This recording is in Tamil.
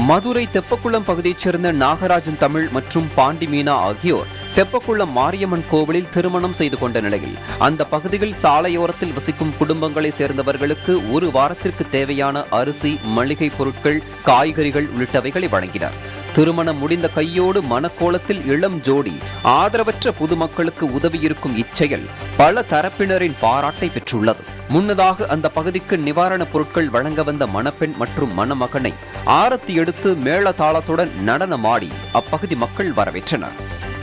மதுரை தெப்பக்குளம் பகுதியைச் சேர்ந்த நாகராஜன் தமிழ் மற்றும் பாண்டி மீனா ஆகியோர் தெப்பக்குளம் மாரியம்மன் கோவிலில் திருமணம் செய்து கொண்ட நிலையில் அந்த பகுதியில் சாலையோரத்தில் வசிக்கும் குடும்பங்களைச் சேர்ந்தவர்களுக்கு ஒரு வாரத்திற்கு தேவையான அரிசி மளிகை பொருட்கள் காய்கறிகள் உள்ளிட்டவைகளை வழங்கினர் திருமணம் முடிந்த கையோடு மனக்கோலத்தில் இளம் ஜோடி ஆதரவற்ற பொதுமக்களுக்கு உதவியிருக்கும் இச்செயல் பல தரப்பினரின் பாராட்டை பெற்றுள்ளது முன்னதாக அந்த பகுதிக்கு நிவாரணப் பொருட்கள் வழங்க வந்த மணப்பெண் மற்றும் மணமகனை ஆரத்தி எடுத்து மேளதாளத்துடன் நடனமாடி அப்பகுதி மக்கள் வரவேற்றனர்